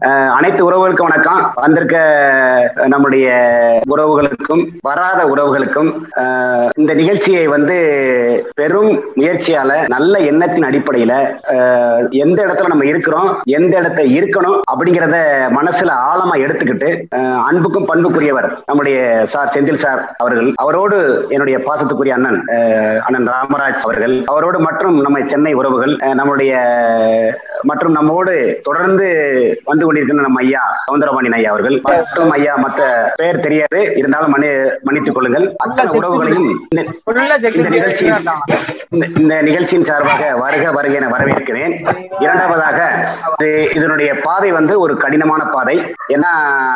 அஹ், அனைத்து உறவுகளுக்கும் வணக்கம் வந்திருக்க அஹ், நம்முடைய உறவுகளுக்கும் வராத உறவுகளுக்கும் அஹ், இந்த நிகழ்ச்சியை வந்து பெரும் முயற்சியால நல்ல எண்ணத்தின் அடிப்படையில அஹ், எந்த இடத்துல நம்ம இருக்கிறோம் எந்த இடத்துல இருக்கணும் அப்படிங்கிறத மனசுல ஆழமா எடுத்துக்கிட்டு அஹ், அன்புக்கும் பண்புக்குரியவர் நம்முடைய சார் செந்தில் சார் அவர்கள் அவரோடு என்னுடைய பாசத்துக்குரிய அண்ணன் அஹ், அண்ணன் ராமராஜ் அவர்கள் அவரோடு மற்றும் நம்ம சென்னை உறவுகள் அஹ், நம்முடைய மற்றும் நம்மோடு தொடர்ந்து வந்து கொண்டிருக்கின்ற நம்ம ஐயா சவுந்தரபாண்டியன் ஐயா அவர்கள் மற்றும் ஐயா மற்ற பெயர் தெரியாது இருந்தாலும் மன்னி மன்னித்துக் கொள்ளுங்கள் அத்தனை உறவுகளையும் இந்த- இந்த நிகழ்ச்சியின் இந்த- இந்த நிகழ்ச்சியின் சார்பாக வருக வருக என வரவேற்கிறேன் இரண்டாவதாக இது- இதனுடைய பாதை வந்து ஒரு கடினமான பாதை ஏன்னா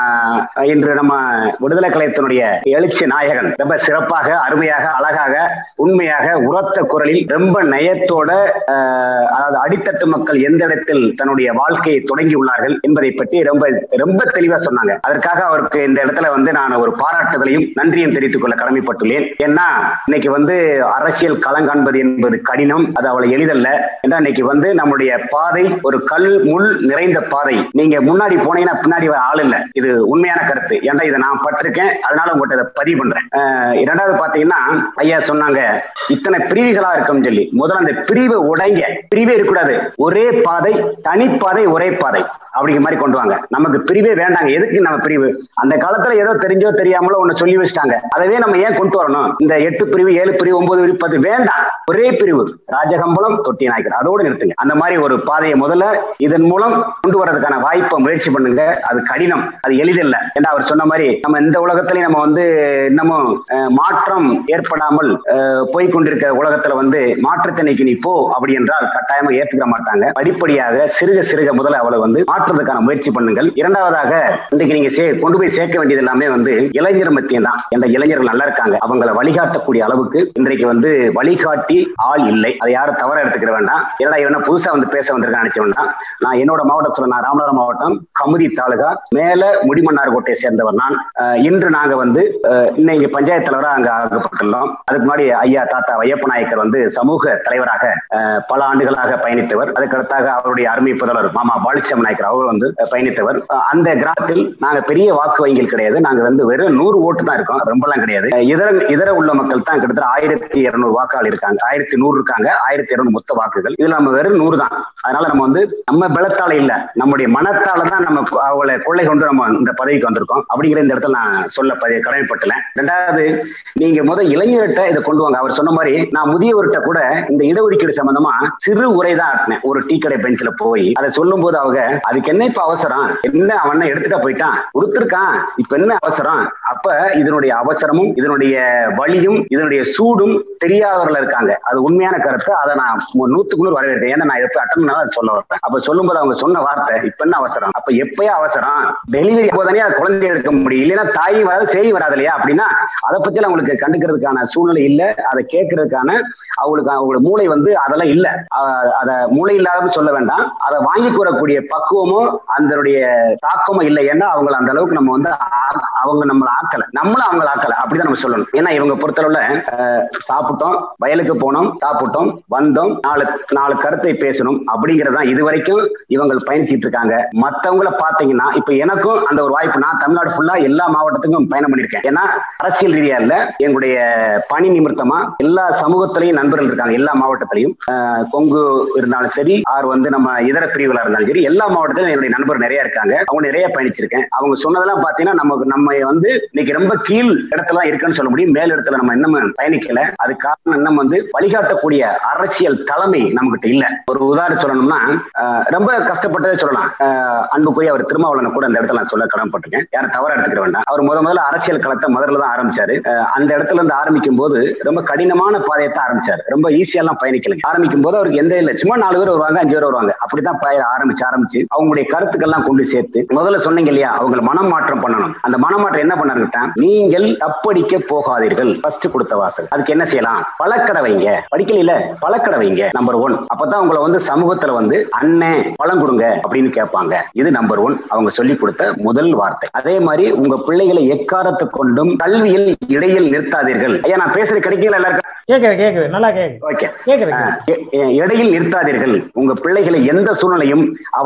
இன்று நம்ம விடுதலை கலையத்தினுடைய எழுச்சி நாயகன் ரொம்ப சிறப்பாக அருமையாக அழகாக உண்மையாக உரத்த குரலில் ரொம்ப நயத்தோட அஹ், அதாவது அடித்தட்டு மக்கள் எந்த இடத்தில் தன்னுடைய வாழ்க்கையை தொடங்கி உள்ளார்கள் என்பதை பற்றி ரொம்ப ரொம்ப தெளிவா சொன்னாங்க அதற்காக அவருக்கு இந்த இடத்துல வந்து நான் ஒரு பாராட்டுதலையும் நன்றியும் தெரிவித்துக் கொள்ள கடமைப்பட்டுள்ளேன் ஏன்னா இன்னைக்கு வந்து அரசியல் களம் காண்பது என்பது கடினம் அது அவ்வளவு எளிதல்ல ஏன்னா இன்னைக்கு வந்து நம்முடைய பாதை ஒரு கல் முள் நிறைந்த பாதை நீங்க முன்னாடி போனீங்கன்னா பின்னாடி வர ஆள் இல்ல இது உண்மையான கருத்து ஏன்னா இதை நான் பட்டிருக்கேன் அதனால உங்கள்கிட்ட இதை பதிவு பண்றேன் அஹ் இரண்டாவது பாத்தீங்கன்னா ஐயா சொன்னாங்க இத்தனை பிரிவுகளா இருக்கும்னு சொல்லி முதல்ல அந்த பிரிவை உடைங்க பிரிவே இருக்கக்கூடாது ஒரே பாதை தனிப்பாதை ஒரே பாதை அப்படிங்கிற மாதிரி கொண்டு வாங்க நமக்கு பிரிவே வேண்டாங்க எதுக்கு நம்ம பிரிவு அந்த காலத்துல ஏதோ தெரிஞ்சோ தெரியாமலோ ஒண்ணு சொல்லி வச்சுட்டாங்க அதவே நம்ம ஏன் கொண்டு வரணும் இந்த எட்டு பிரிவு ஏழு பிரிவு ஒன்பது பிரிவு பத்து வேண்டாம் ஒரே பிரிவு ராஜகம்பலம் தொட்டி நாயக்கர் அதோடு நிறுத்துங்க அந்த மாதிரி ஒரு பாதையை முதல்ல இதன் மூலம் கொண்டு வரதுக்கான வாய்ப்பை முயற்சி பண்ணுங்க அது கடினம் அது எளிதில்லை ஏன்னா அவர் சொன்ன மாதிரி நம்ம இந்த உலகத்திலயும் நம்ம வந்து இன்னமும் அஹ், மாற்றம் ஏற்படாமல் அஹ், போய் கொண்டிருக்க உலகத்துல வந்து மாற்றத்தினைக்கு நீ போ அப்படி என்றால் கட்டாயமா ஏற்றுக்க மாட்டாங்க படிப்படியாக சிறுக சிறுக முதல்ல அவளை வந்து மாற்றுறதுக்கான முயற்சி பண்ணுங்கள் இரண்டாவதாக இன்றைக்கு நீங்க சே- கொண்டு போய் சேர்க்க வேண்டியது எல்லாமே வந்து இளைஞர் மத்தியம் தான் என்ற இளைஞர்கள் நல்லா இருக்காங்க அவங்களை வழிகாட்டக்கூடிய அளவுக்கு இன்றைக்கு வந்து வழிகாட்டி ஆள் இல்லை அதை யாரும் தவற எடுத்துக்கிற வேண்டாம் ஏன்னா இவன புதுசா வந்து பேச வந்திருக்கான்னு நினைச்ச வேண்டாம் நான் என்னோட மாவட்டத்துல நான் ராமநாதபுரம் மாவட்டம் கமுதி தாலுகா மேல முடிமன்னார் கோட்டையை சேர்ந்தவர் நான் அஹ், இன்று நாங்க வந்து அஹ், இன்னைக்கு பஞ்சாயத்து தலைவரா அங்க ஆக்கப்பட்டுள்ளோம் அதுக்கு முன்னாடி ஐயா தாத்தா வையப்ப நாயக்கர் வந்து சமூக தலைவராக அஹ், பல ஆண்டுகளாக பயணித்தவர் அதுக்கடுத்தாக அவருடைய அருமை புதல்வர் மாமா பாலிச்சாமி நாயக்கர் அவர் வந்து அஹ், பயணித்தவர் அஹ், அந்த கிராமத்தில் நாங்க பெரிய வாக்கு வங்கிகள் கிடையாது நாங்க வந்து வெறும் நூறு ஓட்டு தான் இருக்கோம் ரொம்பலாம் கிடையாது அஹ், இதர இதர உள்ள மக்கள் தான் கிட்டத்தட்ட ஆயிரத்தி இருநூறு வாக்காளர் இருக்காங்க ஆயிரத்தி நூறு இருக்காங்க ஆயிரத்தி இருநூறு மொத்த வாக்குகள் இதுல நம்ம வெறும் நூறு தான் அதனால நம்ம வந்து நம்ம பலத்தால இல்ல நம்முடைய மனத்தால தான் நம்ம கு- அவளை கொள்ளை கொண்டு நம்ம இந்த பதவிக்கு வந்திருக்கோம் அப்படிங்கிற இந்த இடத்துல நான் சொல்ல பதிவு கடமைப்பட்டல ரெண்டாவது நீங்க முத இளைஞர்கிட்ட இதை கொண்டு வாங்க அவர் சொன்ன மாதிரி நான் முதியவர்கிட்ட கூட இந்த இடஒதுக்கீடு சம்பந்தமா சிறு உரை தான் ஆட்டினேன் ஒரு டீ கடை பெஞ்சில போய் அதை சொல்லும் போது அவங்க அதுக்கு என்ன இப்ப அவசரம் என்ன அவன் எடுத்துட்டா போயிட்டான் கொடுத்துருக்கான் இப்ப என்ன அவசரம் அப்ப இதனுடைய அவசரமும் இதனுடைய வலியும் இதனுடைய சூடும் தெரியாதவர்கள் இருக்காங்க அது உண்மையான கருத்து அதை நான் மு- நூத்துக்கு நூறு வரவேற்கிறேன் ஏன்னா நான் எப்ப அட்டன் பண்ணாலும் அதை சொல்ல வரேன் அப்ப சொல்லும்போது அவங்க சொன்ன வார்த்தை இப்ப என்ன அவசரம் அப்ப எப்பயே அவசரம் டெலிவரி போதானே அது குழந்தை எடுக்க முடியும் இல்லைன்னா தாயும் வராது செய்தி வராது இல்லையா அப்படின்னா அதை பத்தி எல்லாம் அவங்களுக்கு கண்டுக்கிறதுக்கான சூழ்நிலை இல்ல அதை கேட்கறதுக்கான அவங்களுக்கு அவங்களோட மூளை வந்து அதெல்லாம் இல்ல அஹ் அத மூளை இல்லாதன்னு சொல்ல வேண்டாம் அதை வாங்கி கூறக்கூடிய பக்குவமோ அதனுடைய தாக்கமோ இல்லை ஏன்னா அவங்கள அந்த அளவுக்கு நம்ம வந்து ஆ- அவங்க நம்மள ஆக்கல நம்மளும் அவங்கள ஆக்கல அப்படிதான் நம்ம சொல்லணும் ஏன்னா இவங்க பொறுத்தளவுல அஹ், சாப்பிட்டோம் வயலுக்கு போனோம் சாப்பிட்டோம் வந்தோம் நாலு நாலு கருத்தை பேசணும் அப்படிங்கறதுதான் இது வரைக்கும் இவங்க பயணிச்சிட்டு இருக்காங்க மத்தவங்கள பாத்தீங்கன்னா இப்ப எனக்கும் அந்த ஒரு வாய்ப்பு நான் தமிழ்நாடு ஃபுல்லா எல்லா மாவட்டத்துக்கும் பயணம் பண்ணிருக்கேன் ஏன்னா அரசியல் ரீதியா இல்ல எங்களுடைய பணி நிமித்தமா எல்லா சமூகத்திலையும் நண்பர்கள் இருக்காங்க எல்லா மாவட்டத்திலையும் அஹ், கொங்கு இருந்தாலும் சரி ஆர் வந்து நம்ம இதர பிரிவுகளா இருந்தாலும் சரி எல்லா மாவட்டத்திலும் என்னுடைய நண்பர் நிறைய இருக்காங்க அவங்க நிறைய பயணிச்சிருக்கேன் அவங்க சொன்னதெல்லாம் பாத்தீங்கன்னா நமக்கு நம்ம வந்து இன்னைக்கு ரொம்ப கீழ் இடத்துல தான் இருக்குன்னு சொல்ல முடியும் மேல் இடத்துல நம்ம இன்னும் பயணிக்கல அது காரணம் இன்னும் வந்து வழிகாட்டக்கூடிய அரசியல் தலைமை நம்மகிட்ட இல்ல ஒரு உதாரணம் சொல்லணும்னா அஹ், ரொம்ப கஷ்டப்பட்டதே சொல்லலாம் அஹ், அன்புக்குரிய அவர் திருமாவளவனை கூட அந்த இடத்துல நான் சொல்ல கடமைப்பட்டிருக்கேன் யாரும் தவறா எடுத்துக்கிற வேண்டாம் அவர் முத முதல்ல அரசியல் களத்தை முதல்ல தான் ஆரம்பிச்சாரு அஹ், அந்த இடத்துல இருந்து ஆரம்பிக்கும் போது ரொம்ப கடினமான பாதையை தான் ஆரம்பிச்சாரு ரொம்ப ஈஸியெல்லாம் பயணிக்கலைங்க ஆரம்பிக்கும் போது அவருக்கு எந்த இல்லை சும்மா நாலு பேர் வருவாங்க அஞ்சு பேர் வருவாங்க அப்படிதான் பய ஆரம்பிச்சு ஆரம்பிச்சு அவங்களுடைய கருத்துக்கள்லாம் கொண்டு சேர்த்து முதல்ல சொன்னீங்க இல்லையா அவங்க மனம் மாற்றம் பண்ணணும் அந்த மனமாற்றம் என்ன பண்ணாருக்கிட்டா நீங்கள் தப்படிக்க போகாதீர்கள் ஃபர்ஸ்ட் கொடுத்த வாசல் அதுக்கு என்ன செய்யலாம் பழக்கடை வைங்க படிக்கல இல்ல பழக்கடை வைங்க நம்பர் ஒன் அப்பதான் உங்களை வந்து சமூகத்துல வந்து அண்ணன் பழம் கொடுங்க அப்படின்னு கேட்பாங்க இது நம்பர் ஒன் அவங்க சொல்லி கொடுத்த முதல் வார்த்தை அதே மாதிரி உங்க பிள்ளைகளை எக்காரத்தை கொண்டும் கல்வியில் இடையில் நிறுத்தாதீர்கள் ஐயா நான் பேசுறது கிடைக்கல எல்லாருக்கும் கேக்குது கேக்குது நல்லா கேக்குது ஓகே கேக்குது ஆஹ் எ- எ- இடையில் நிறுத்தாதீர்கள் உங்க பிள்ளைகளை எந்த சூழ்நிலையும் அவனை கல்வி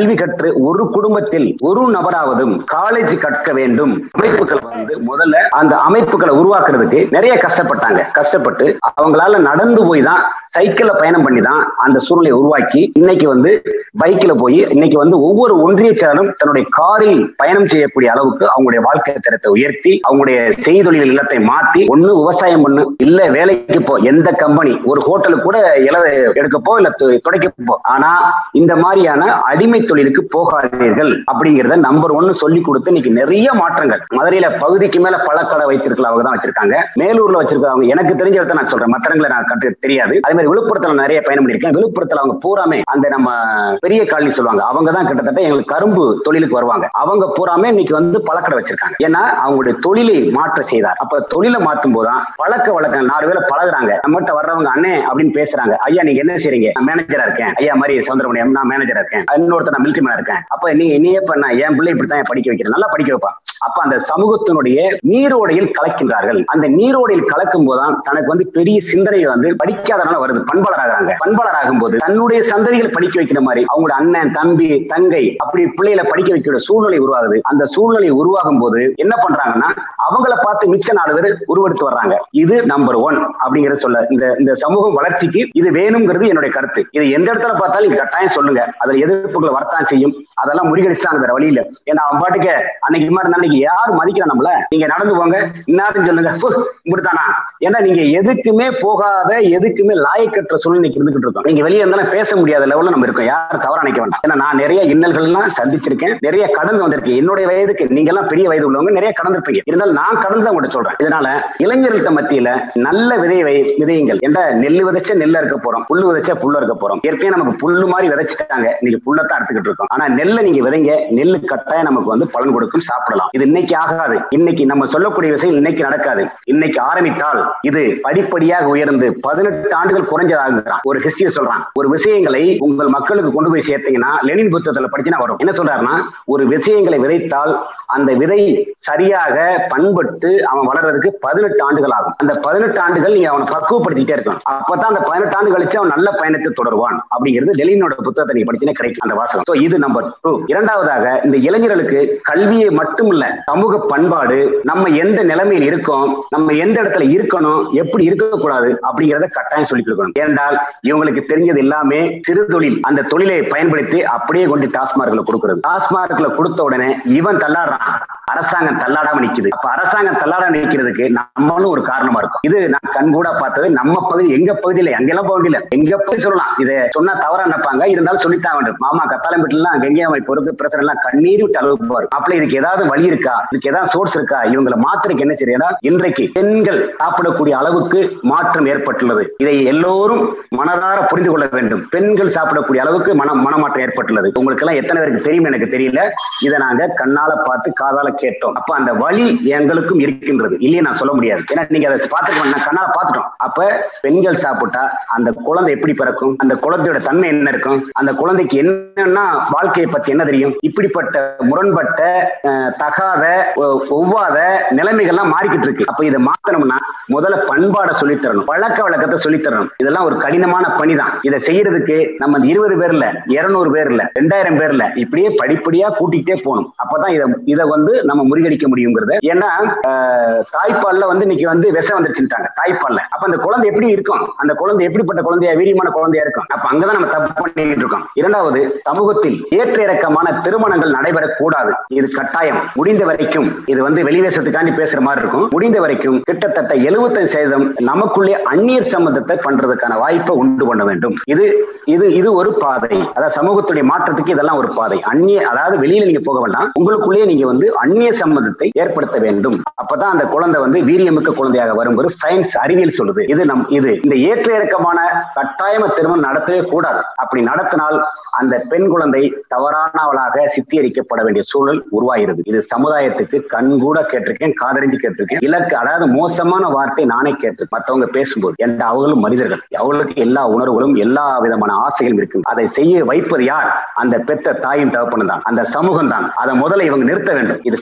கல்வி கற்று ஒரு குடும்பத்தில் ஒரு நபராவதும் காலேஜ் கற்க வேண்டும் அமைப்புகள் வந்து முதல்ல அந்த அமைப்புகளை உருவாக்குறதுக்கு நிறைய கஷ்டப்பட்டாங்க கஷ்டப்பட்டு அவங்களால நடந்து போய் தான் சைக்கிள்ல பயணம் பண்ணி தான் அந்த சூழ்நிலையை உருவாக்கி இன்னைக்கு வந்து பைக்ல போய் இன்னைக்கு வந்து ஒவ்வொரு ஒன்றிய செயலும் தன்னுடைய காரில் பயணம் செய்யக்கூடிய அளவுக்கு அவங்களுடைய வாழ்க்கை தரத்தை உயர்த்தி அவங்களுடைய செய்தொழில் இல்லத்தை மாத்தி ஒண்ணு விவசாயம் பண்ணு இல்ல வேலைக்கு போ எந்த கம்பெனி ஒரு ஹோட்டலுக்கு கூட இல எடுக்க போ இல்ல து- துடைக்க போ ஆனா இந்த மாதிரியான அடிமை தொழிலுக்கு போகாதீர்கள் அப்படிங்கறத நம்பர் ஒன்னு சொல்லி கொடுத்து இன்னைக்கு நிறைய மாற்றங்கள் மதுரையில பகுதிக்கு மேல பழக்கடை வைத்திருக்கிறவங்க தான் வச்சிருக்காங்க மேலூர்ல வச்சிருக்கவங்க எனக்கு தெரிஞ்ச இடத்த நான் சொல்றேன் மற்றவங்களை நான் கற்று தெரியாது அதே மாதிரி விழுப்புரத்துல நான் நிறைய பயணம் பண்ணியிருக்கேன் விழுப்புரத்துல அவங்க பூராமே அந்த நம்ம பெரிய காலனி சொல்லுவாங்க அவங்க தான் கிட்டத்தட்ட எங்களுக்கு கரும்பு தொழிலுக்கு வருவாங்க அவங்க பூராமே இன்னைக்கு வந்து பழக்கடை வச்சிருக்காங்க ஏன்னா அவங்களுடைய தொழிலை மாற்ற செய்தார் அப்ப தொழிலை மாற்றும் போதுதான் பழக்க வழக்கம் நாலு பேரை பழகுறாங்க நம்மகிட்ட வர்றவங்க அண்ணே அப்படின்னு பேசுறாங்க ஐயா நீங்க என்ன செய்றீங்க நான் மேனேஜரா இருக்கேன் ஐயா மாதிரி சவுந்தரமணியம் நான் மேனேஜரா இருக்கேன் இன்னொருத்தர் நான் மிலிட்டரி மேனா இருக்கேன் அப்ப நீ நீ எப்ப நான் என் பிள்ளை இப்படித்தான் படிக்க வைக்கிறேன் நல்லா படிக்க வைப்பான் அப்ப அந்த சமூகத்தினுடைய நீரோடையில் கலக்கின்றார்கள் அந்த நீரோடையில் கலக்கும் போதுதான் தனக்கு வந்து பெரிய சிந்தனை வந்து படிக்காதனால வருது பண்பாளராகிறாங்க பண்பாளராகும் போது தன்னுடைய சந்ததிகளை படிக்க வைக்கிற மாதிரி அவங்களோட அண்ணன் தம்பி தங்கை அப்படி பிள்ளைகளை படிக்க வைக்கிற சூழ்நிலை உருவாகுது அந்த சூழ்நிலை உருவாகும் போது என்ன பண்றாங்கன்னா அவங்கள பார்த்து மிச்ச நாலு பேர் உருவெடுத்து வர்றாங்க இது நம்பர் ஒன் அப்படிங்கறத சொல்ல இந்த இந்த சமூகம் வளர்ச்சிக்கு இது வேணுங்கிறது என்னுடைய கருத்து இது எந்த இடத்துல பார்த்தாலும் நீங்க கட்டாயம் சொல்லுங்க அதுல எதிர்ப்புகளை வரத்தான் செய்யும் அதெல்லாம் முறிகடிச்சாங்க வேற வழி இல்ல ஏன்னா அவன் பாட்டுக்கு அன்னைக்கு மாதிரி அன்னைக்கு யார் மதிக்கிறா நம்மள நீங்க நடந்து போங்க இன்னாரும் சொல்லுங்க "ஹு, இப்படித்தானா ஏன்னா நீங்க எதுக்குமே போகாத எதுக்குமே லாயக்கற்ற சூழ்நிலைக்கு இருந்துகிட்டு இருக்கோம் நீங்க வெளியே இருந்தாலும் பேச முடியாத லெவல்ல நம்ம இருக்கோம் யாரும் தவறா நினைக்க வேண்டாம் ஏன்னா நான் நிறைய இன்னல்கள்லாம் சந்திச்சிருக்கேன் நிறைய கடந்து வந்திருக்கேன் என்னுடைய வயதுக்கு நீங்க எல்லாம் பெரிய வயது உள்ளவங்க நிறைய கடந்திருப்பீங்க இருந்தாலும் நான் கடந்து தான் உங்கள்ட்ட சொல்றேன் இதனால இளைஞர்கள்ட்ட மத்தியில நல்ல விதை வை விதையுங்கள் என்ற நெல் விதைச்ச நெல்ல இருக்க போறோம் புல்லு விதைச்ச புல்ல இருக்க போறோம் ஏற்கனவே நமக்கு புல்லு மாதிரி விதைச்சிட்டாங்க இன்னைக்கு புல்லத்தான் எடுத்துக்கிட்டு இருக்கோம் ஆனா நெல்லை நீங்க விதைங்க நெல்லு கட்டாயம் நமக்கு வந்து பலன் கொடுக்கும் சாப்பிடலாம் இது இன்னைக்கு ஆகாது இன்னைக்கு நம்ம சொல்லக்கூடிய விஷயம் இன்னைக்கு நடக்காது இன்னைக்கு ஆரம்பித்தால் இது படிப்படியாக உயர்ந்து பதினெட்டு ஆண்டுகள் குறைஞ்சதாகிறான் ஒரு ஹிஸ்டரியை சொல்றான் ஒரு விஷயங்களை உங்கள் மக்களுக்கு கொண்டு போய் சேர்த்தீங்கன்னா லெனின் புத்தகத்துல படிச்சுனா வரும் என்ன சொல்றாருன்னா ஒரு விஷயங்களை விதைத்தால் அந்த விதை சரியாக பண்பட்டு அவன் வளர்றதுக்கு பதினெட்டு ஆண்டுகள் ஆகும் அந்த பதினெட்டு ஆண்டுகள் நீங்க அவனை பக்குவப்படுத்திட்டே இருக்கணும் அப்பதான் அந்த பதினெட்டு ஆண்டு கழிச்சு அவன் நல்ல பயணத்தை தொடருவான் அப்படிங்கிறது லெனினோட புத்தகத்தை நீங்க படிச்சீங்கன்னா கிடைக்கும் அந்த வாசகம் So, இது நம்பர் டூ இரண்டாவதாக இந்த இளைஞர்களுக்கு கல்வியை மட்டும் இல்ல சமூக பண்பாடு நம்ம எந்த நிலைமையில் இருக்கோம் நம்ம எந்த இடத்துல இருக்கணும் எப்படி இருக்கக்கூடாது அப்படிங்கறத கட்டாயம் சொல்லிக் கொடுக்கணும் ஏனென்றால் இவங்களுக்கு தெரிஞ்சது எல்லாமே சிறு தொழில் அந்த தொழிலை பயன்படுத்தி அப்படியே கொண்டு டாஸ்மார்க்ல கொடுக்கிறது டாஸ்மார்க்ல கொடுத்த உடனே இவன் தள்ளாடுறான் அரசாங்கம் தள்ளாடாம நிக்குது அப்ப அரசாங்கம் தள்ளாடாம நிக்கிறதுக்கு நம்மளும் ஒரு காரணமா இருக்கும் இது நான் கண்கூடா பார்த்தது நம்ம பகுதி எங்க பகுதியில எங்கெல்லாம் பகுதியில எங்க பகுதி சொல்லலாம் இதை சொன்னா தவறா நினைப்பாங்க இருந்தாலும் சொல்லித்தான் வேண்டும் மாமா கத்தாலம்பேட்டிலாம் கங்கையாமை பொறுப்பு பிரச்சனை எல்லாம் கண்ணீர் விட்டு அளவுக்கு போவார் அப்பல இதுக்கு ஏதாவது வழி இருக்கா இதுக்கு ஏதாவது சோர்ஸ் இருக்கா இவங்களை மாத்துறதுக்கு என்ன செய்யறா இன்றைக்கு பெண்கள் சாப்பிடக்கூடிய அளவுக்கு மாற்றம் ஏற்பட்டுள்ளது இதை எல்லோரும் மனதார புரிந்து கொள்ள வேண்டும் பெண்கள் சாப்பிடக்கூடிய அளவுக்கு மனம் மனமாற்றம் ஏற்பட்டுள்ளது உங்களுக்கு எல்லாம் எத்தனை பேருக்கு தெரியும் எனக்கு தெரியல இதை நாங்க கண்ணால பார்த்து காதால கேட்டோம் அப்ப அந்த வழி எங்களுக்கும் இருக்கின்றது இல்லையே நான் சொல்ல முடியாது ஏன்னா நீங்க அதை பார்த்துட்டு நான் கண்ணால பார்த்துட்டோம் அப்ப பெண்கள் சாப்பிட்டா அந்த குழந்தை எப்படி பிறக்கும் அந்த குழந்தையோட தன்மை என்ன இருக்கும் அந்த குழந்தைக்கு என்னன்னா வாழ்க்கையை பத்தி என்ன தெரியும் இப்படிப்பட்ட முரண்பட்ட அஹ், தகாத ஒ- ஒவ்வாத நிலைமைகள்லாம் மாறிக்கிட்டு இருக்கு அப்ப இதை மாத்தணும்னா முதல்ல பண்பாடை சொல்லித் தரணும் பழக்க வழக்கத்தை சொல்லித் தரணும் இதெல்லாம் ஒரு கடினமான பணிதான் இதை செய்யறதுக்கு நம்ம இருபது பேர்ல இருநூறு பேர்ல ரெண்டாயிரம் பேர்ல இப்படியே படிப்படியா கூட்டிகிட்டே போகணும் அப்பதான் இதை இதை வந்து நம்ம முறியடிக்க முடியுங்கிறத ஏன்னா ஆஹ், தாய்ப்பால்ல வந்து இன்னைக்கு வந்து விஷம் வந்துருச்சுட்டாங்க தாய்ப்பால்ல அப்ப அந்த குழந்தை எப்படி இருக்கும் அந்த குழந்தை எப்படிப்பட்ட குழந்தையா வீரியமான குழந்தையா இருக்கும் அப்ப அங்கதான் நம்ம தப்பு பண்ணிட்டு இருக்கோம் இரண்டாவது சமூகத்தில் ஏற்ற இறக்கமான திருமணங்கள் நடைபெறக்கூடாது இது கட்டாயம் முடிந்த வரைக்கும் இது வந்து வெளிவேசத்துக்காண்டி பேசுற மாதிரி இருக்கும் முடிந்த வரைக்கும் கிட்டத்தட்ட எழுபத்தஞ்சு சதவீதம் நமக்குள்ளே அந்நியர் சம்பந்தத்தை பண்றதுக்கான வாய்ப்பை உண்டு பண்ண வேண்டும் இது இது இது ஒரு பாதை அதாவது சமூகத்துடைய மாற்றத்துக்கு இதெல்லாம் ஒரு பாதை அந்நிய அதாவது வெளியில நீங்க போக வேண்டாம் உங்களுக்குள்ளேயே நீங்க வந்து அந்நிய சம்பந்தத்தை ஏற்படுத்த வேண்டும் அப்பதான் அந்த குழந்தை வந்து வீரியமிக்க குழந்தையாக வரும்போது சயின்ஸ் அறிவியல் சொல்லுது இது நம் இது இந்த ஏற்ற இறக்கமான கட்டாயம திருமணம் நடத்தவே கூடாது அப்படி நடத்தினால் அந்த பெண் குழந்தை தவறானவளாக சித்தரிக்கப்பட வேண்டிய சூழல் உருவாகிறது இது சமுதாயத்துக்கு கண்கூட கேட்டிருக்கேன் காதறிஞ்சு கேட்டிருக்கேன் இலக்கு அதாவது மோசமான வார்த்தை நானே கேட்டிருக்கேன் மற்றவங்க பேசும்போது என்ற அவர்களும் மனிதர்கள் அவர்களுக்கு எல்லா உணர்வுகளும் எல்லா விதமான ஆசைகளும் இருக்கு அதை செய்ய வைப்பது யார் அந்த பெற்ற தாயும் தகப்பனும் தான் அந்த சமூகம் தான் அதை முதல்ல இவங்க நிறுத்த வேண்டும் இது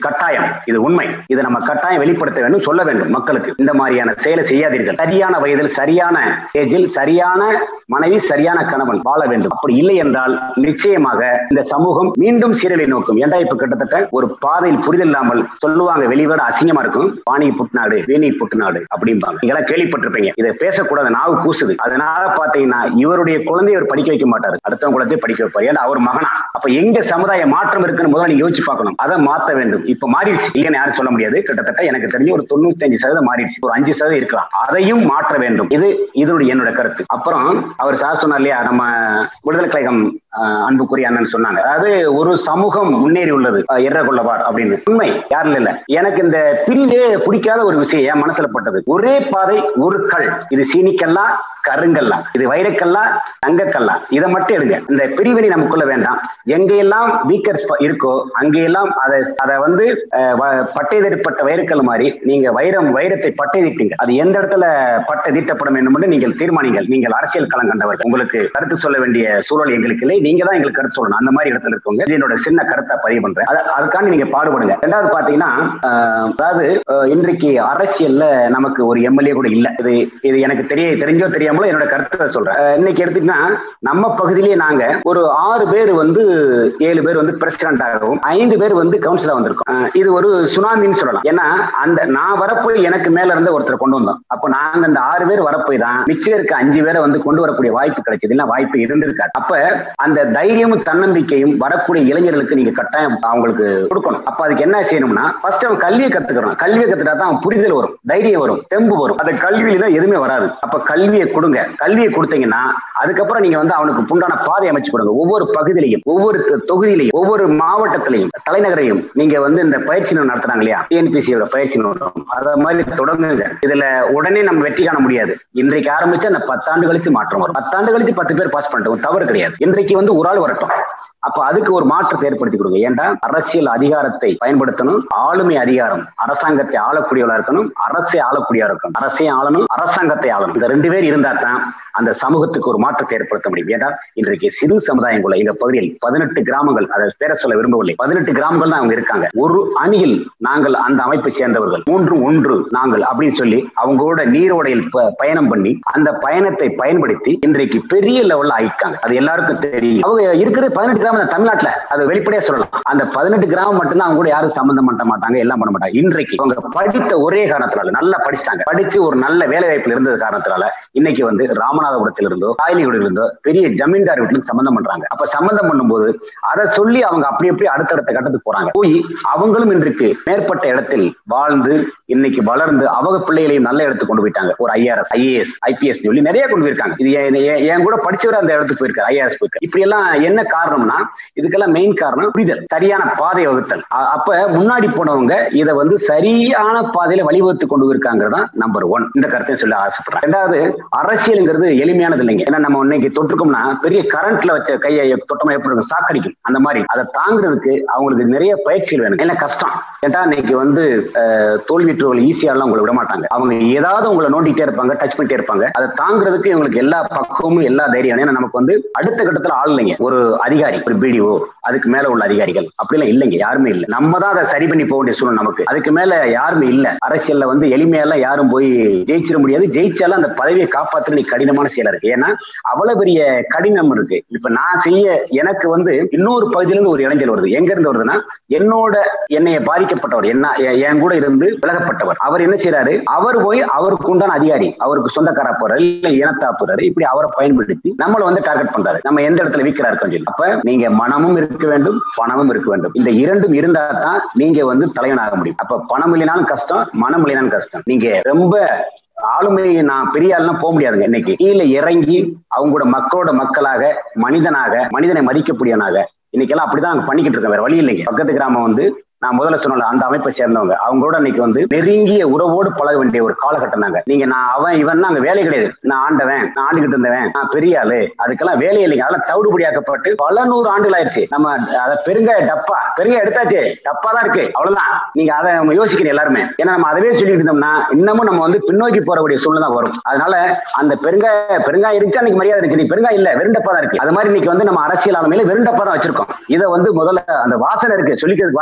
கட்டாயம் இது உண்மை இதை நம்ம கட்டாயம் வெளிப்படுத்த வேண்டும் சொல்ல வேண்டும் மக்களுக்கு இந்த மாதிரியான செயலை செய்யாதீர்கள் சரியான வயதில் சரியான ஏஜில் சரியான மனைவி சரியான கணவன் வாழ வேண்டும் அப்படி இல்லை என்றால் நிச்சயமாக இந்த சமூகம் மீண்டும் சீரலை நோக்கும் ஏண்டா இப்ப கிட்டத்தட்ட ஒரு பாதையில் புரிதல் இல்லாமல் சொல்லுவாங்க வெளிவிட அசிங்கமா இருக்கும் வாணி புட்டுநாடு வேணி புட்டுநாடு அப்படிம்பாங்க நீங்களாம் கேள்விப்பட்டிருப்பீங்க இதை பேசக்கூடாது நாவு கூசுது அதனால பாத்தீங்கன்னா இவருடைய குழந்தைய இவர் படிக்க வைக்க மாட்டாரு அடுத்தவங்க குழந்தைய படிக்க வைப்பார் ஏன்னா அவர் மகனா அப்ப எங்க சமுதாய மாற்றம் இருக்குன்னு முதல்ல நீங்க யோசிச்சு பார்க்கணும் அதை மாத்த வேண்டும் இப்ப மாறிடுச்சு இல்லைன்னு யாரும் சொல்ல முடியாது கிட்டத்தட்ட எனக்கு தெரிஞ்சு ஒரு தொண்ணூத்தி அஞ்சு சதவீதம் மாறிடுச்சு ஒரு அஞ்சு சதவீதம் இருக்கலாம் அதையும் மாற்ற வேண்டும் இது இதனுடைய என்னோட கருத்து அப்புறம் அவர் சார் சொன்னார் இல்லையா நம்ம விடுதலை கழகம் அஹ், அன்புக்குரிய அண்ணன் சொன்னாங்க அதாவது ஒரு சமூகம் முன்னேறி உள்ளது அஹ், எர்ர கொள்ளவார் அப்படின்னு உண்மை யாரும் இல்ல எனக்கு இந்த பிரிவே பிடிக்காத ஒரு விஷயம் என் மனசுல பட்டது ஒரே பாதை ஒரு கல் இது சீனிக்கல்லா கருங்கல்லா இது வைரக்கல்லா தங்கக்கல்லா இதை மட்டும் எடுங்க இந்த பிரிவினை நமக்குள்ள வேண்டாம் எங்கெல்லாம் வீக்கர்ஸ் இருக்கோ அங்கெல்லாம் அதை அதை வந்து அஹ், வ- பட்டை தீட்டப்பட்ட வைரக்கல் மாதிரி நீங்க வைரம் வைரத்தை பட்டை தீட்டுங்க அது எந்த இடத்துல பட்டை தீட்டப்படும் என்று நீங்கள் தீர்மானிங்கள் நீங்கள் அரசியல் களம் கண்டவர்கள் உங்களுக்கு கருத்து சொல்ல வேண்டிய சூழல் எங்களுக்கு இல்லை நீங்க தான் எங்களுக்கு கருத்து சொல்லணும் அந்த மாதிரி இடத்துல இருக்கவங்க இது என்னோட சின்ன கருத்தை பதிவு பண்றேன் அது- அதுக்காண்டி நீங்க பாடுபடுங்க ரெண்டாவது பாத்தீங்கன்னா அஹ், அதாவது அஹ், இன்றைக்கு அரசியல்ல நமக்கு ஒரு எம்எல்ஏ கூட இல்ல இது இது எனக்கு தெரிய தெரிஞ்சோ தெரியாமலோ என்னோட கருத்தை சொல்றேன் அஹ், இன்னைக்கு எடுத்துக்கிட்டா நம்ம பகுதியிலேயே நாங்க ஒரு ஆறு பேர் வந்து ஏழு பேர் வந்து பிரசிடண்ட் ஆகவும் ஐந்து பேர் வந்து கவுன்சிலா வந்திருக்கோம் அஹ், இது ஒரு சுனாமின்னு சொல்லலாம் ஏன்னா அந்த நான் வரப்போய் எனக்கு மேல இருந்து ஒருத்தர் கொண்டு வந்தோம் அப்போ நாங்க அந்த ஆறு பேர் வரப்போய் தான் மிச்சம் இருக்க அஞ்சு பேரை வந்து கொண்டு வரக்கூடிய வாய்ப்பு கிடைச்சது இல்ல வாய்ப்பு இருந்திருக்காது அப்ப அந்த தைரியமும் தன்னம்பிக்கையும் வரக்கூடிய இளைஞர்களுக்கு நீங்க கட்டாயம் அவங்களுக்கு கொடுக்கணும் அப்ப அதுக்கு என்ன செய்யணும்னா ஃபர்ஸ்ட் அவன் கல்வியை கத்துக்கணும் கல்வியை கத்துட்டா தான் அவன் புரிதல் வரும் தைரியம் வரும் தெம்பு வரும் அந்த கல்வியில தான் எதுவுமே வராது அப்ப கல்வியை கொடுங்க கல்வியை கொடுத்தீங்கன்னா அதுக்கப்புறம் நீங்க வந்து அவனுக்கு உண்டான பாதை அமைச்சு கொடுங்க ஒவ்வொரு பகுதியிலையும் ஒவ்வொரு தொ- தொகுதியிலையும் ஒவ்வொரு மாவட்டத்திலையும் தலைநகரையும் நீங்க வந்து இந்த பயிற்சி நிலையம் நடத்துறாங்க இல்லையா டிஎன்பிசியோட பயிற்சி நிலையம் அத மாதிரி தொடங்குங்க இதுல உடனே நம்ம வெற்றி காண முடியாது இன்றைக்கு ஆரம்பிச்சு அந்த பத்தாண்டு கழிச்சு மாற்றம் வரும் பத்தாண்டு கழிச்சு பத்து பேர் பாஸ் பண்ணிட்டோம் தவறு கிடையாது இன்றைக்கு வந்து ஒரு ஆள் வரட்டும் அப்ப அதுக்கு ஒரு மாற்றத்தை ஏற்படுத்தி கொடுங்க ஏன்டா அரசியல் அதிகாரத்தை பயன்படுத்தணும் ஆளுமை அதிகாரம் அரசாங்கத்தை ஆளக்கூடியவளா இருக்கணும் அரசை ஆளக்கூடியவா இருக்கணும் அரசையும் ஆளணும் அரசாங்கத்தை ஆளணும் இந்த ரெண்டு பேர் இருந்தா தான் அந்த சமூகத்துக்கு ஒரு மாற்றத்தை ஏற்படுத்த முடியும் ஏன்னா இன்றைக்கு சிறு சமுதாயங்குள்ள எங்க பகுதியில் பதினெட்டு கிராமங்கள் அதை பேர சொல்ல விரும்பவில்லை பதினெட்டு கிராமங்கள் தான் அவங்க இருக்காங்க ஒரு அணியில் நாங்கள் அந்த அமைப்பை சேர்ந்தவர்கள் மூன்று ஒன்று நாங்கள் அப்படின்னு சொல்லி அவங்களோட நீரோடையில் ப- பயணம் பண்ணி அந்த பயணத்தை பயன்படுத்தி இன்றைக்கு பெரிய லெவல்ல ஆயிட்டாங்க அது எல்லாருக்கும் தெரியும் அவங்க இருக்கிறது பதினெட்டு கிராமம் தான் தமிழ்நாட்டுல அது வெளிப்படையா சொல்லலாம் அந்த பதினெட்டு கிராமம் மட்டும்தான் அவங்க கூட யாரும் சம்பந்தம் பண்ண மாட்டாங்க எல்லாம் பண்ண மாட்டாங்க இன்றைக்கு அவங்க படித்த ஒரே காரணத்தினால நல்லா படிச்சாங்க படிச்சு ஒரு நல்ல வேலை வாய்ப்புல இருந்தது காரணத்தினால இன்னைக்கு வந்து ராமநாதபுரத்தில் இருந்தோ காயலிகுடியில் இருந்தோ பெரிய ஜமீன்தார் வீட்டுல சம்பந்தம் பண்றாங்க அப்ப சம்பந்தம் பண்ணும்போது அதை சொல்லி அவங்க அப்படி எப்படி அடுத்தடுத்த கட்டத்துக்கு போறாங்க போய் அவங்களும் இன்றைக்கு மேற்பட்ட இடத்தில் வாழ்ந்து இன்னைக்கு வளர்ந்து அவங்க பிள்ளைகளையும் நல்ல இடத்துக்கு கொண்டு போயிட்டாங்க ஒரு ஐஆர்எஸ் ஐஏஎஸ் ஐபிஎஸ் சொல்லி நிறைய கொண்டு போயிருக்காங்க இது என் என்- என் கூட படிச்சவர் அந்த இடத்துக்கு போயிருக்காரு ஐஆர்எஸ் போயிருக்காரு இப்படி எல்லாம் என்ன காரணம்னா இதுக்கெல்லாம் மெயின் காரணம் புரிதல் சரியான பாதை வகுத்தல் அ- அப்ப முன்னாடி போனவங்க இதை வந்து சரியான பாதையில வழிவகுத்து கொண்டு போயிருக்காங்கிறது தான் நம்பர் ஒன் இந்த கருத்தை சொல்ல ஆசைப்படுறேன் ரெண்டாவது அரசியல்ங்கிறது எளிமையானது இல்லைங்க ஏன்னா நம்ம இன்னைக்கு தொற்றுக்கோம்னா பெரிய கரண்ட்ல வச்ச கையை தொட்டமா எப்படி இருக்கும் சாக்கடிக்கும் அந்த மாதிரி அதை தாங்குறதுக்கு அவங்களுக்கு நிறைய பயிற்சிகள் வேணும் என்ன கஷ்டம் ஏன்டா இன்னைக்கு வந்து அஹ், தோல்வியற்றவர்கள் ஈஸியாலாம் உங்களை விட மாட்டாங்க அவங்க ஏதாவது உங்களை நோண்டிட்டே இருப்பாங்க டச் பண்ணிட்டே இருப்பாங்க அதை தாங்குறதுக்கு இவங்களுக்கு எல்லா பக்குவமும் எல்லா தைரியம் வேணும். ஏன்னா நமக்கு வந்து அடுத்த கட்டத்துல ஆள் இல்லைங்க ஒரு அதிகாரி ஒரு பிடிஓ அதுக்கு மேல உள்ள அதிகாரிகள் அப்படிலாம் இல்லைங்க யாருமே இல்லை நம்ம தான் அதை சரி பண்ணி போக வேண்டிய சூழ்நிலை நமக்கு அதுக்கு மேல யாருமே இல்ல அரசியல்ல வந்து எளிமையெல்லாம் யாரும் போய் ஜெயிச்சிட முடியாது ஜெயிச்சாலும் அந்த பதவியை காப்பாத்துறது நீ கடினமான செயலா இருக்கு ஏன்னா அவ்வளவு பெரிய கடினம் இருக்கு இப்ப நான் செய்ய எனக்கு வந்து இன்னொரு பகுதியில இருந்து ஒரு இளைஞர் வருது எங்க இருந்து வருதுன்னா என்னோட என்னைய பாதிக்கப்பட்டவர் என்ன எ- என் கூட இருந்து விலகப்பட்டவர் அவர் என்ன செய்யறாரு அவர் போய் அவருக்கு உண்டான அதிகாரி அவருக்கு சொந்தக்காரா போறாரு இல்ல இனத்தா போறாரு இப்படி அவரை பயன்படுத்தி நம்மள வந்து டார்கெட் பண்றாரு நம்ம எந்த இடத்துல வீக்கரா இருக்கோம் சொல்லி அப்ப நீங்க மனமும் இருக்க வேண்டும் பணமும் இருக்க வேண்டும் இந்த இரண்டும் இருந்தா தான் நீங்க வந்து தலைவனாக முடியும் அப்ப பணம் இல்லைனாலும் கஷ்டம் மனம் இல்லைனாலும் கஷ்டம் நீங்க ரொம்ப ஆளுமை நான் பெரிய ஆளுலாம் போக முடியாதுங்க இன்னைக்கு கீழே இறங்கி அவங்களோட மக்களோட மக்களாக மனிதனாக மனிதனை மதிக்கக்கூடியவனாக இன்னைக்கெல்லாம் அப்படிதான் நாங்க பண்ணிக்கிட்டு இருக்கோம் வேற வழி இல்லைங்க பக்கத்து கிராமம் வந்து நான் முதல்ல சொன்னல அந்த அமைப்பை சேர்ந்தவங்க அவங்களோட இன்னைக்கு வந்து நெருங்கிய உறவோடு பழக வேண்டிய ஒரு காலகட்டம் நாங்க நீங்க நான் அவன் இவன் அங்க வேலை கிடையாது நான் ஆண்டவன் நான் ஆண்டுகிட்டு இருந்தவன் நான் பெரிய ஆளு அதுக்கெல்லாம் வேலையே இல்லைங்க அதெல்லாம் தவிடுபடியாக்கப்பட்டு பல நூறு ஆண்டுகள் ஆயிடுச்சு நம்ம அதை பெருங்காய டப்பா பெருங்காய எடுத்தாச்சு டப்பா தான் இருக்கு அவ்வளவுதான் நீங்க அதை நம்ம யோசிக்கணும் எல்லாருமே ஏன்னா நம்ம அதவே சொல்லிட்டு இருந்தோம்னா இன்னமும் நம்ம வந்து பின்னோக்கி போறக்கூடிய சூழ்நிலை தான் வரும் அதனால அந்த பெருங்காய பெருங்காயம் இருந்துச்சு அன்னைக்கு மரியாதை இருந்துச்சு நீ பெருங்காயம் இல்ல வெறுண்டப்பா தான் இருக்கு அது மாதிரி இன்னைக்கு வந்து நம்ம அரசியல் ஆளுமையில வெறுண்டப்பா தான் வச்சிருக்கோம் இதை வந்து முதல்ல அந்த வாசனை இருக்கு சொல்லிக்கிறதுக்கு வாசனை பொருள்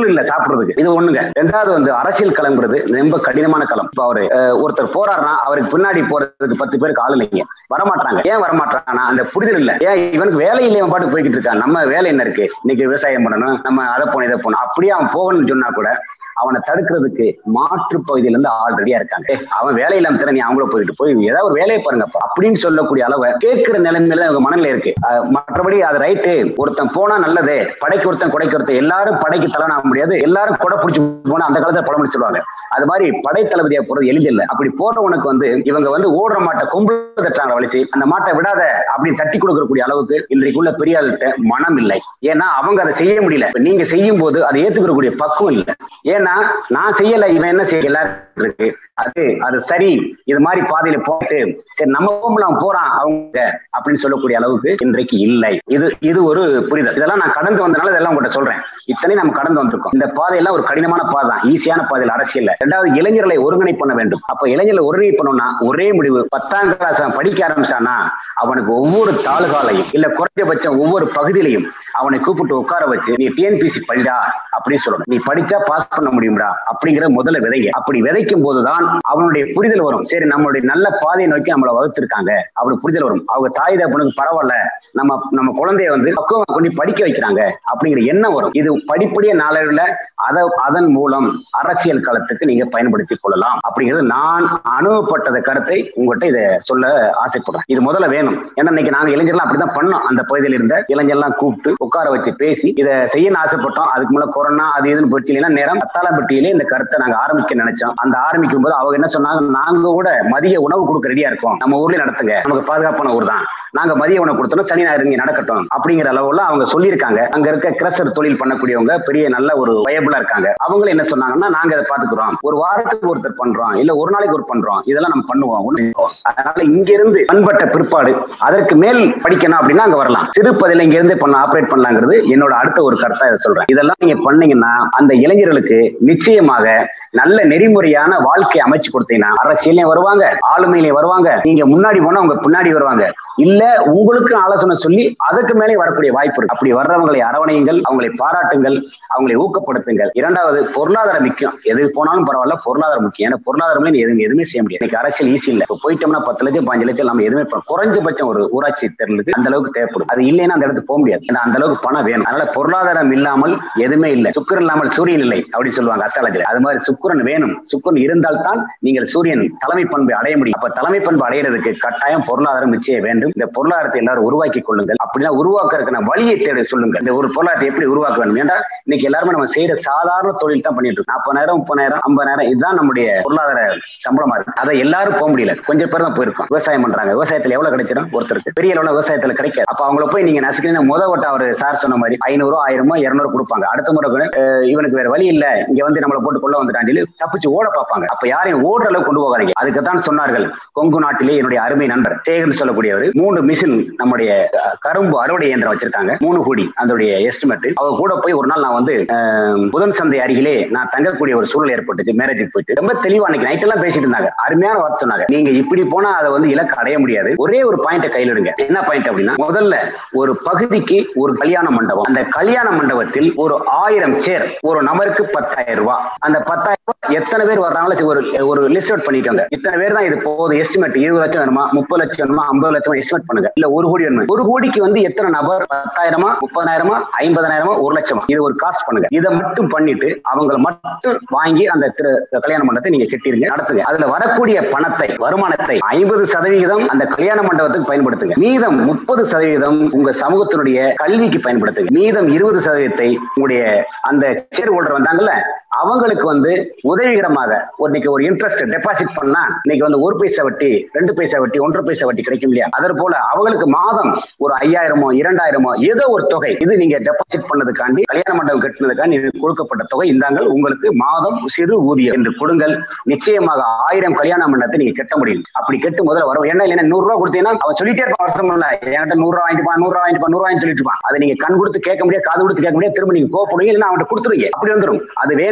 பொருள் இல்ல சாப்பிடுறதுக்கு இது ஒண்ணுங்க ரெண்டாவது வந்து அரசியல் களம்ங்கிறது ரொம்ப கடினமான களம் இப்ப அவரு அஹ், ஒருத்தர் போறாருன்னா அவருக்கு பின்னாடி போறதுக்கு பத்து பேருக்கு ஆள் இல்லைங்க வரமாட்டாங்க ஏன் வரமாட்டாங்கன்னா அந்த புரிதல் இல்ல ஏன் இவனுக்கு வேலை இல்லை இவன் பாட்டுக்கு போய்கிட்டு இருக்கான் நம்ம வேலை என்ன இருக்கு இன்னைக்கு விவசாயம் பண்ணணும் நம்ம அதை போன இதை போகணும் அப்படியே அவன் போகணும்னு சொன்னா கூட அவனை தடுக்கிறதுக்கு மாற்று பகுதியில இருந்து ஆள் ரெடியா இருக்காங்க ஏய், அவன் வேலை இல்லாம திறன் நீ அவங்கள போயிட்டு போய் ஏதாவது ஒரு வேலையை பாருங்கப்பா அப்படின்னு சொல்லக்கூடிய அளவை கேட்கிற நிலைமையில அவங்க மனநிலை இருக்கு அஹ், மற்றபடி அது ரைட்டு ஒருத்தன் போனா நல்லது படைக்கு ஒருத்தன் கொடைக்கு ஒருத்தன் எல்லாரும் படைக்கு தலைவன் ஆக முடியாது எல்லாரும் கொடை பிடிச்சி போனா அந்த காலத்துல பழமொழி சொல்லுவாங்க அது மாதிரி படை தளபதியா போறது எளிதில்லை அப்படி போறவனுக்கு வந்து இவங்க வந்து ஓடுற மாட்டை கும்பல் தட்டாங்க வலிச்சு அந்த மாட்டை விடாத அப்படி தட்டி கொடுக்கக்கூடிய அளவுக்கு இன்றைக்குள்ள பெரிய ஆள்கிட்ட மனம் இல்லை ஏன்னா அவங்க அதை செய்ய முடியல இப்ப நீங்க செய்யும் போது அதை ஏத்துக்கக்கூடிய பக்குவம் இல்லை ஏன்னா நான் செய்யல இவன் என்ன செய்யல இருக்கு அது அது சரி இது மாதிரி பாதையில போயிட்டு சரி நம்ம போகும்போது அவன் போறான் அவங்க அப்படின்னு சொல்லக்கூடிய அளவுக்கு இன்றைக்கு இல்லை இது இது ஒரு புரிதல் இதெல்லாம் நான் கடந்து வந்தனால இதெல்லாம் உங்கள்கிட்ட சொல்றேன் இத்தனை நம்ம கடந்து வந்திருக்கோம் இந்த பாதையெல்லாம் ஒரு கடினமான பாதை தான் ஈஸியான பாதையில் அரசியல் ரெண்டாவது இளைஞர்களை ஒருங்கிணை பண்ண வேண்டும் அப்ப இளைஞர்களை ஒருங்கிணை பண்ணணும்னா ஒரே முடிவு பத்தாம் கிளாஸ் அவன் படிக்க ஆரம்பிச்சானா அவனுக்கு ஒவ்வொரு தாலுகாலையும் இல்ல குறைஞ்சபட்சம் ஒவ்வொரு பகுதியிலையும் அவனை கூப்பிட்டு உட்கார வச்சு நீ டிஎன்பிசி படிடா அப்படின்னு சொல்லணும் நீ படிச்சா பாஸ் பண்ண முடியும்டா அப்படிங்கிற முதல்ல விதைங்க அப்படி விதைக்கும் போதுதான் அவனுடைய புரிதல் வரும் சரி நம்மளுடைய நல்ல பாதையை நோக்கி நம்மளை வகுத்திருக்காங்க அப்படி புரிதல் வரும் அவங்க தாய் தகப்பனுக்கு பரவாயில்ல நம்ம நம்ம குழந்தைய வந்து பக்குவமா கொண்டு படிக்க வைக்கிறாங்க அப்படிங்கிற எண்ணம் வரும் இது படிப்படிய நாளடைவில் அத அதன் மூலம் அரசியல் களத்துக்கு நீங்க பயன்படுத்திக் கொள்ளலாம் அப்படிங்கிறது நான் அனுபவப்பட்டத கருத்தை உங்கள்கிட்ட இதை சொல்ல ஆசைப்படுறேன் இது முதல்ல வேணும் ஏன்னா இன்னைக்கு நாங்க இளைஞர்லாம் அப்படிதான் பண்ணோம் அந்த பகுதியில் இருந்த இளைஞர்லாம் கூப்பிட்டு உட்கார வச்சு பேசி இதை செய்யணும்னு ஆசைப்பட்டோம் அதுக்கு மேல கொரோனா அது இதுன்னு போச்சு இல்லைன்னா நேரம் அத்தாளப்பட்டியிலே இந்த கருத்தை நாங்க ஆரம்பிக்க நினைச்சோம் அந்த ஆரம்பிக்கும் போது அவங்க என்ன சொன்னாங்க நாங்க கூட மதிய உணவு கொடுக்க ரெடியா இருக்கோம் நம்ம ஊர்லயே நடத்துங்க நமக்கு பாதுகாப்பான ஊர் தான் நாங்க மதிய உணவு கொடுத்தோம் சனி ஞாயிறு இங்க நடக்கட்டும் அப்படிங்கிற அளவுல அவங்க சொல்லியிருக்காங்க அங்க இருக்க கிரசர் தொழில் பண்ணக்கூடியவங்க பெரிய நல்ல ஒரு வயபிளா இருக்காங்க அவங்களும் என்ன சொன்னாங்கன்னா நாங்க இதை பாத்துக்கிறோம் ஒரு வாரத்துக்கு ஒருத்தர் பண்றோம் இல்ல ஒரு நாளைக்கு ஒரு பண்றோம் இதெல்லாம் நம்ம பண்ணுவோம் ஒண்ணும் இல்லை. அதனால இங்க இருந்து பண்பட்ட பிற்பாடு அதற்கு மேல் படிக்கணும் அப்படின்னா அங்க வரலாம் திருப்பதியில இங்க இருந்து பண்ண ஆபரேட் பண்ணலாங்கிறது என்னோட அடுத்த ஒரு கருத்தா இதை சொல்றேன் இதெல்லாம் நீங்க பண்ணீங்கன்னா அந்த இளைஞர்களுக்கு நிச்சயமாக நல்ல நெறிமுறையான வாழ்க்கையை அமைச்சு கொடுத்தீங்கன்னா அரசியலையும் வருவாங்க ஆளுமையிலையும் வருவாங்க நீங்க முன்னாடி போனா அவங்க பின்னாடி வருவாங்க இல்ல உங்களுக்கு ஆலோசனை சொல்லி அதுக்கு மேலே வரக்கூடிய வாய்ப்பு இருக்கு அப்படி வர்றவங்களை அரவணையுங்கள் அவங்களை பாராட்டுங்கள் அவங்களை ஊக்கப்படுத்துங்கள் இரண்டாவது பொருளாதாரம் முக்கியம் எது போனாலும் பரவாயில்ல பொருளாதாரம் முக்கியம் ஏன்னா பொருளாதாரமே நீ எதுவும் எதுவுமே செய்ய முடியாது இன்னைக்கு அரசியல் ஈஸி இல்ல இப்போ போயிட்டோம்னா பத்து லட்சம் பாஞ்சு லட்சம் நம்ம எதுவுமே பண்ண- குறைஞ்சபட்சம் ஒரு ஊராட்சி தேர்தலுக்கு அந்த அளவுக்கு தேவைப்படும் அது இல்லைன்னா அந்த இடத்துக்கு போக முடியாது ஏன்னா அந்த அளவுக்கு பணம் வேணும் அதனால பொருளாதாரம் இல்லாமல் எதுவுமே இல்லை சுக்கரன் இல்லாமல் சூரியன் இல்லை அப்படி சொல்லுவாங்க அஸ்ட்ராலஜில அது மாதிரி சுக்கிரன் வேணும் சுக்கிரன் இருந்தால் தான் நீங்கள் சூரியன் தலைமை பண்பை அடைய முடியும் அப்ப தலைமை பண்பு அடையிறதுக்கு கட்டாயம் பொருளாதாரம் நிச்சயம் வேண்டும் இந்த பொருளாதாரத்தை எல்லாரும் உருவாக்கி கொள்ளுங்கள் அப்படிலாம் உருவாக்குறதுக்கு நான் வழியை தேட சொல்லுங்கள் இந்த ஒரு பொருளாதாரத்தை எப்படி உருவாக்க வேண்டும் ஏன்னா இன்னைக்கு எல்லாருமே நம்ம செய்யற சாதாரண தொழில் தான் பண்ணிட்டு இருக்கோம் நாற்பதாயிரம் முப்பதாயிரம் ஐம்பதாயிரம் இதுதான் நம்முடைய பொருளாதார சம்பளமா இருக்கு அதை எல்லாரும் போக முடியல கொஞ்சம் பேர் தான் போயிருக்கோம் விவசாயம் பண்றாங்க விவசாயத்துல எவ்வளவு கிடைச்சிடும் ஒருத்தருக்கு பெரிய அளவுல விவசாயத்துல கிடைக்காது அப்ப அவங்கள போய் நீங்க நசுக்கிறீங்க முத வட்ட அவர் சார் சொன்ன மாதிரி ஐநூறு ஆயிரமோ இருநூறு கொடுப்பாங்க அடுத்த முறை கூட, அஹ், இவனுக்கு வேற வழி இல்ல இங்க வந்து நம்மளை போட்டு கொள்ள வந்துட்டான் சொல்லி தப்பிச்சு ஓட பார்ப்பாங்க அப்ப யாரையும் ஓடுற அளவுக்கு கொண்டு போகாதீங்க அதுக்கு தான் சொன்னார்கள் கொங்கு நாட்டிலே என்னுடைய அருமை நண்பர் சேகர் சொல்லக்கூடியவர் மூணு மிஷின் நம்முடைய அஹ், கரும்பு அறுவடை இயந்திரம் வச்சிருக்காங்க மூணு கோடி அதோடைய எஸ்டிமேட் அவ கூட போய் ஒரு நாள் நான் வந்து அஹ், புதன் சந்தை அருகிலே நான் தங்கக்கூடிய ஒரு சூழல் ஏற்பட்டுச்சு மேரேஜுக்கு போயிட்டு ரொம்ப தெளிவா அன்னைக்கு நைட் எல்லாம் பேசிட்டு இருந்தாங்க அருமையான வார்த்தை சொன்னாங்க நீங்க இப்படி போனா அதை வந்து இலக்கு அடைய முடியாது ஒரே ஒரு பாயிண்ட கையில் எடுங்க என்ன பாயிண்ட் அப்படின்னா முதல்ல ஒரு பகுதிக்கு ஒரு கல்யாண மண்டபம் அந்த கல்யாண மண்டபத்தில் ஒரு ஆயிரம் சேர் ஒரு நபருக்கு பத்தாயிரம் ரூபாய் அந்த பத்தாயிரம் ரூபாய் எத்தனை பேர் வர்றாங்களோ சரி, ஒரு ஒரு லிஸ்ட் அவுட் பண்ணிக்கோங்க இத்தனை பேர் தான் இது போகுது எஸ்டிமேட் இருபது லட்சம் வேணுமா முப்பது லட்சம் வேணுமா ஐம்பது லட்சம் எஸ்டிமேட் பண்ணுங்க இல்ல ஒரு கோடி வேணுமா ஒரு கோடிக்கு வந்து எத்தனை நபர் பத்தாயிரமா முப்பதாயிரமா ஐம்பதாயிரமா ஒரு லட்சமா இது ஒரு காஸ்ட் பண்ணுங்க இதை மட்டும் பண்ணிட்டு அவங்கள மட்டும் வாங்கி அந்த திரு கல்யாண மண்டபத்தை நீங்க கட்டிருங்க நடத்துங்க அதுல வரக்கூடிய பணத்தை வருமானத்தை ஐம்பது சதவிகிதம் அந்த கல்யாண மண்டபத்துக்கு பயன்படுத்துங்க மீதம் முப்பது சதவீதம் உங்க சமூகத்தினுடைய கல்விக்கு பயன்படுத்துங்க மீதம் இருபது சதவீதத்தை உங்களுடைய அந்த ஷேர் ஹோல்டர் வந்தாங்கல்ல அவங்களுக்கு வந்து உதவிகரமாக ஒரு இன்னைக்கு ஒரு இன்ட்ரெஸ்ட் டெபாசிட் பண்ணா இன்னைக்கு வந்து ஒரு பைசா வட்டி ரெண்டு பைசா வட்டி ஒன்றரை பைசா வட்டி கிடைக்கும் இல்லையா அதே போல அவங்களுக்கு மாதம் ஒரு ஐயாயிரமோ இரண்டாயிரமோ ஏதோ ஒரு தொகை இது நீங்க டெபாசிட் பண்ணதுக்காண்டி கல்யாண மண்டபம் கட்டினதுக்காண்டி இது கொடுக்கப்பட்ட தொகை இந்தாங்கள் உங்களுக்கு மாதம் சிறு ஊதியம் என்று கொடுங்கள் நிச்சயமாக ஆயிரம் கல்யாண மண்டபத்தை நீங்க கட்ட முடியும் அப்படி கெட்டு முதல்ல வரும் என்ன இல்லைன்னா நூறு ரூபா கொடுத்தீங்கன்னா அவன் சொல்லிட்டே இருப்பான் வருஷம் இல்ல என்கிட்ட நூறு ரூபா வாங்கிட்டு நூறு ரூபா வாங்கிட்டு நூறு ரூபாய்னு சொல்லிட்டு இருப்பான் அதை நீங்க கண் கொடுத்து கேட்க முடியாது காது கொடுத்து கேட்க முடியாது திரும்ப நீங்க கோவப்படுவீங்க இல்லைன்னா அவன்கிட்ட கொடுத்துருவீங்க அப்படி வந்துரும் அது வேண்டாம்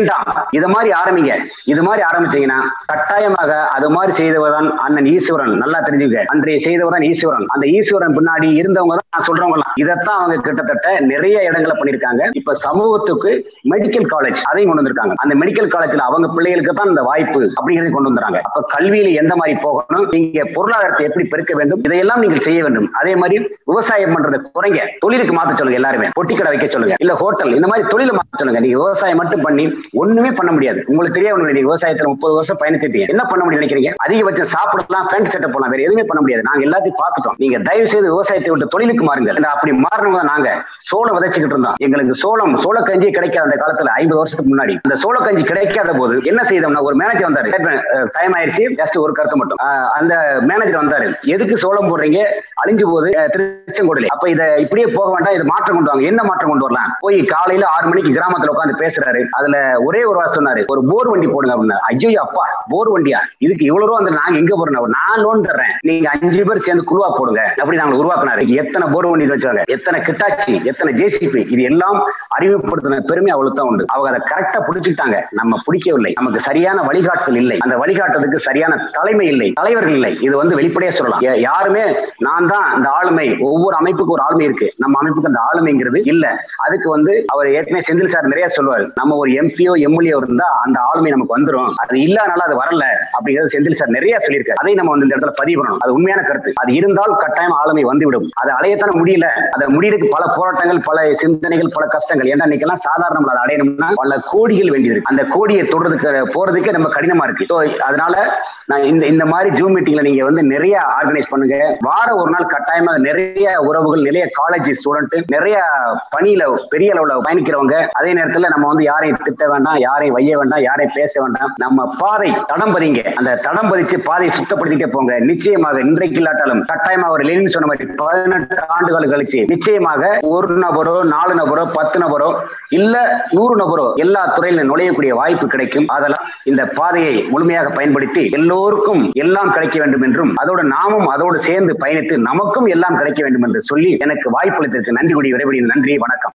வேண்டாம் இது மாதிரி ஆரம்பிங்க இது மாதிரி ஆரம்பிச்சீங்கன்னா கட்டாயமாக அது மாதிரி செய்தவர் தான் அண்ணன் ஈஸ்வரன் நல்லா தெரிஞ்சுக்க அன்றைய செய்தவர் தான் ஈஸ்வரன் அந்த ஈஸ்வரன் பின்னாடி இருந்தவங்க தான் நான் சொல்றவங்க எல்லாம் இதைத்தான் அவங்க கிட்டத்தட்ட நிறைய இடங்களை பண்ணிருக்காங்க இப்ப சமூகத்துக்கு மெடிக்கல் காலேஜ் அதையும் கொண்டு வந்திருக்காங்க அந்த மெடிக்கல் காலேஜ்ல அவங்க பிள்ளைகளுக்கு தான் இந்த வாய்ப்பு அப்படிங்கிறத கொண்டு வந்துறாங்க அப்ப கல்வியில எந்த மாதிரி போகணும் நீங்க பொருளாதாரத்தை எப்படி பெருக்க வேண்டும் இதையெல்லாம் நீங்கள் செய்ய வேண்டும் அதே மாதிரி விவசாயம் பண்றதை குறைங்க தொழிலுக்கு மாத்த சொல்லுங்க எல்லாருமே பொட்டி கடை வைக்க சொல்லுங்க இல்ல ஹோட்டல் இந்த மாதிரி தொழில மாத்த சொல்லுங்க நீங்க விவசாயம் மட்டும் பண்ணி ஒண்ணுமே பண்ண முடியாது உங்களுக்கு தெரிய ஒண்ணு நீங்க விவசாயத்துல முப்பது வருஷம் பயணிச்சிட்டீங்க என்ன பண்ண முடியும் நினைக்கிறீங்க அதிகபட்சம் சாப்பிடலாம் பேண்ட் செட்டப் போலாம் வேற எதுவுமே பண்ண முடியாது நாங்க எல்லாத்தையும் பார்த்துட்டோம் நீங்க தயவு செய்து விவசாயத்தை விட்டு தொழிலுக்கு மாறுங்க இந்த அப்படி மாறினவங்க நாங்க சோளம் விதைச்சுக்கிட்டு இருந்தோம் எங்களுக்கு சோளம் சோளக்கஞ்சி கிடைக்காத அந்த காலத்துல ஐம்பது வருஷத்துக்கு முன்னாடி அந்த சோளக்கஞ்சி கிடைக்காத போது என்ன செய்தோம்னா ஒரு மேனேஜர் வந்தாரு டைம் ஆயிடுச்சு ஜஸ்ட் ஒரு கருத்து மட்டும் அஹ் அந்த மேனேஜர் வந்தாரு எதுக்கு சோளம் போடுறீங்க அழிஞ்சு போகுது அஹ் திருச்செங்கோடுல அப்ப இத இப்படியே போக வேண்டாம் இது மாற்றம் கொண்டு வாங்க என்ன மாற்றம் கொண்டு வரலாம் போய் காலையில ஆறு மணிக்கு கிராமத்துல உட்காந்து பேசுறாரு அதுல ஒரே ஒரு வாரம் சொன்னாரு ஒரு போர் வண்டி போடுங்க அப்படின்னா ஐயோ அப்பா போர் வண்டியா இதுக்கு இவ்வளவு ரூபா வந்து நாங்க எங்க போறோம் நான் லோன் தர்றேன் நீங்க அஞ்சு பேர் சேர்ந்து குழுவா போடுங்க அப்படி நாங்க உருவாக்குனாரு எத்தனை போர் வண்டி வச்சாங்க எத்தனை கிட்டாச்சி எத்தனை ஜேசிபி இது எல்லாம் அறிமுகப்படுத்தின பெருமை அவளுக்கு தான் உண்டு அவங்க அதை கரெக்டா பிடிச்சிட்டாங்க நம்ம பிடிக்கவில்லை நமக்கு சரியான வழிகாட்டுதல் இல்லை அந்த வழிகாட்டுறதுக்கு சரியான தலைமை இல்லை தலைவர்கள் இல்லை இது வந்து வெளிப்படையா சொல்லலாம் யா- யாருமே நான் தான் இந்த ஆளுமை ஒவ்வொரு அமைப்புக்கு ஒரு ஆளுமை இருக்கு நம்ம அமைப்புக்கு அந்த ஆளுமைங்கிறது இல்ல அதுக்கு வந்து அவர் ஏற்கனவே செந்தில் சார் நிறைய சொல்லுவார் நம்ம ஒரு எம்பியோ எம்எல்ஏ இருந்தா அந்த ஆளுமை நமக்கு வந்துரும் அது இல்லாதனால அது வரல அப்படிங்கிறது செந்தில் சார் நிறைய சொல்லியிருக்காரு அதை நம்ம வந்து இந்த இடத்துல பதிவு பண்ணணும் அது உண்மையான கருத்து அது இருந்தால் கட்டாயம் ஆளுமை வந்துவிடும் அது அடையத்தான முடியல அதை முடியறதுக்கு பல போராட்டங்கள் பல சிந்தனைகள் பல கஷ்டங்கள் ஏன்னா இன்னைக்கெல்லாம் சாதாரண அதை அடையணும்னா பல கோடிகள் வேண்டியிருக்கு அந்த கோடியை தொடுறதுக்கு போறதுக்கு ரொம்ப கடினமா இருக்கு So, அதனால நான் இந்த இந்த மாதிரி ஜூம் மீட்டிங்ல நீங்க வந்து நிறைய ஆர்கனைஸ் பண்ணுங்க வார ஒரு நாள் கட்டாயமா நிறைய உறவுகள் நிறைய காலேஜ் ஸ்டூடெண்ட் நிறைய பணியில பெரிய அளவுல பயணிக்கிறவங்க அதே நேரத்துல நம்ம வந்து யாரையும் திட்ட வேண்டாம் யாரையும் வைய வேண்டாம் யாரையும் பேச வேண்டாம் நம்ம பாதை தடம் பதிங்க அந்த தடம் பதிச்சு பாதையை சுத்தப்படுத்திட்டே போங்க நிச்சயமாக இன்றைக்கு இல்லாட்டாலும் கட்டாயமா ஒரு லெனின் சொன்ன மாதிரி பதினெட்டு ஆண்டுகள் கழிச்சு நிச்சயமாக ஒரு நபரோ நாலு நபரோ பத்து நபரோ இல்ல நூறு நபரோ எல்லா துறையிலும் நுழையக்கூடிய வாய்ப்பு கிடைக்கும் அதெல்லாம் இந்த பாதையை முழுமையாக பயன்படுத்தி எல்லோருக்கும் எல்லாம் கிடைக்க வேண்டும் என்றும் அதோடு நாமும் அதோடு சேர்ந்து பயணித்து நமக்கும் எல்லாம் கிடைக்க வேண்டும் என்று சொல்லி எனக்கு வாய்ப்பு அளித்ததற்கு நன்றி கூடி விரைவில் நன்றி வணக்கம்